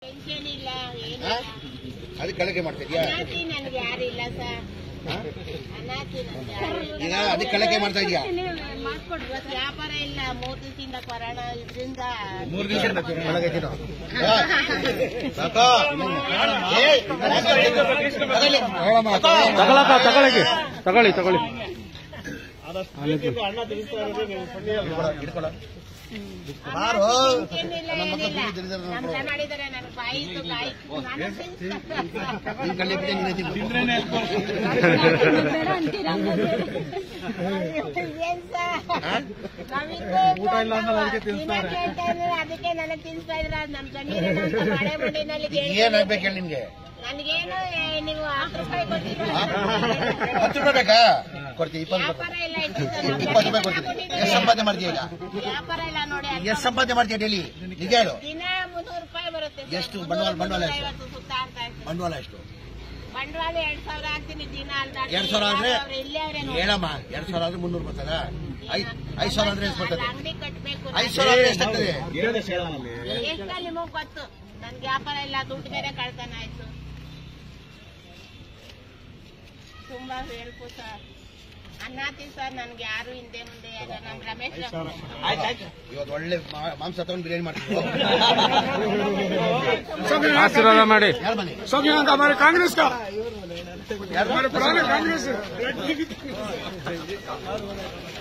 Pension ಇಲ್ಲ ಹಾ? ಏನಿಲ್ಲ ಅದಕ್ಕೆ ಕಳಕೆ ಮಾಡ್ತಾ ಇದೀಯಾ ಅನಾಥಿ ನನಗೆ ಯಾರು ಇಲ್ಲ ಸರ್ ಹಾ? ಅನಾಥಿ ನನಗೆ ಯಾರು ಇಲ್ಲ. ಈಗ ಅದಕ್ಕೆ ಕಳಕೆ ಮಾಡ್ತಾ ಇದೀಯಾ ಇವತ್ತು ವ್ಯಾಪಾರ ಇಲ್ಲ ಮೂರ್ ದಿವಸದಿಂದ ಕೊರೋನಾ ಇದರಿಂದ ಕಳಗೆ ತಿನ್ನು. ಹಾ? ಸಾಕಾ? ಏಯ್, ತಗೊಳ್ಳಿ. ತಗೊಳಕ ತಗೊಳಗೆ ತಗೊಳ್ಳಿ ತಗೊಳ್ಳಿ ಹಿಡ್ಕೊಳ. ಬಾರೋ. ಏನಿಲ್ಲ ನನ್ನ ಮಗ ಏನಿಲ್ಲ ಬಿದ್ದು ತಿಳಿದಾರೆ ನಮ್ ನೋಡು. ಮಾಡಿದಾರೆ ನನ್ ಬಾಯಿ ಇತ್ತು, ಬಾಯಿ ಇತ್ತು. ನಾನು ತಿನ್ಸ್ತಾರೆ. ನಿನ್ ಕಳ್ಳಿ ಬಿಟ್ಟೆ ನೀನೇ ತಿನ್ನು. ಏನ್ ಸರ್? ಹಾ? ನಾವಿದ್ದು ದಿನ ಕೇಳ್ತಾ ಇದ್ರೆ ಅದಕ್ಕೆ ನನಗೆ ತಿನ್ಸ್ತಾ ಇದ್ರ ನಮ್ ಜಮೀನು ಮಳೆ ಮಂಡಿನಲ್ಲಿ ಏನ್ ಆಗ್ಬೇಕು ಹೇಳಿ ನಿಮ್ಗೆ ನನಗೇನು ಏ, ನೀವು ಹತ್ತು ರೂಪಾಯಿ ಕೊಟ್ಟಿರೋ ಹತ್ತು ರೂಪಾಯಿ ಬೇಕಾ ಕೊಡ್ತೀವಿ ಇಪ್ಪತ್ತು ರೂಪಾಯಿ ವ್ಯಾಪಾರ ಇಲ್ಲ ಇತ್ತು ಸರ್. ನಮ್ ಇಪ್ಪತ್ತು ರೂಪಾಯಿ ಕೊಡ್ತೀನಿ ಕೊಟ್ಟಿದ್ದಾರೆ. ಎಷ್ಟು ಸಂಪಾದನೆ ಮಾಡ್ತೀಯ ಈಗ ವ್ಯಾಪಾರ ಇಲ್ಲ ನೋಡಿ ಅದು ಎಷ್ಟು ಸಂಪಾದನೆ ಮಾಡ್ತೀಯ ಡೈಲಿ ನಿಜ ಹೇಳು ದಿನ ಮುನ್ನೂರು ರೂಪಾಯಿ ಬರುತ್ತೆ ಸರ್. ಎಷ್ಟು ಮುನ್ನೂರು, ಬಂಡವಾಳ- ಬಂಡವಾಳ ಎಷ್ಟು? ಮುನ್ನೂರೈವತ್ತು ಸುತ್ತ ಆಗ್ತಾ ಇತ್ತು. ಬಂಡವಾಳ ಎಷ್ಟು ಬಂಡವಾಳ ಎರಡ್ ಸಾವಿರ ಹಾಕ್ತೀನಿ ದಿನ ಅಲ್ದಾಡ್ತೀನಿ. ಎರಡ್ ಸಾವಿರ ಆದ್ರೆ ಅವ್ರು ಇಲ್ಲೇ ಅವ್ರೆ ನೋಡಿ. ಹೇಳಮ್ಮ ಎರಡ್ ಸಾವಿರ ಆದ್ರೆ ಮುನ್ನೂರು ಬರ್ತದ ಐದ್ ಐದ್ ಸಾವಿರ ಅಂದ್ರೆ ಎಷ್ಟು ಬರ್ತದೆ ಅಲ್ಲಿ ಅಂಗಡಿ ಕಟ್ಬೇಕು ಐದ್ ಸಾವಿರ ಆದ್ರೆ ಎಷ್ಟಾಗ್ತದೆ ಎಷ್ಟ ನಿಮಗ್ ಗೊತ್ತು ನನ್ಗೆ ವ್ಯಾಪಾರ ಇಲ್ಲ ದುಡ್ಡು ಬೇರೆ ಕಳ್ತನ ಆಯ್ತು ತುಂಬಾ ಹೇಳ್ಕು ಸರ್ ಅನ್ನಾತಿ ಸರ್ ನನ್ಗೆ ಯಾರು ಹಿಂದೆ ಮುಂದೆ ಯಾರು ನಮ್ ರಮೇಶ್ ಇವತ್ತು ಒಳ್ಳೆ ಮಾ- ಮಾಂಸ ತಗೊಂಡು ಬಿರಿಯಾನಿ ಮಾಡ್ತೀವಿ ಆಶೀರ್ವಾದ ಮಾಡಿ ಯಾರ ಮನೆ सोनिया हमारे कांग्रेस का ಯಾರು पुराने कांग्रेस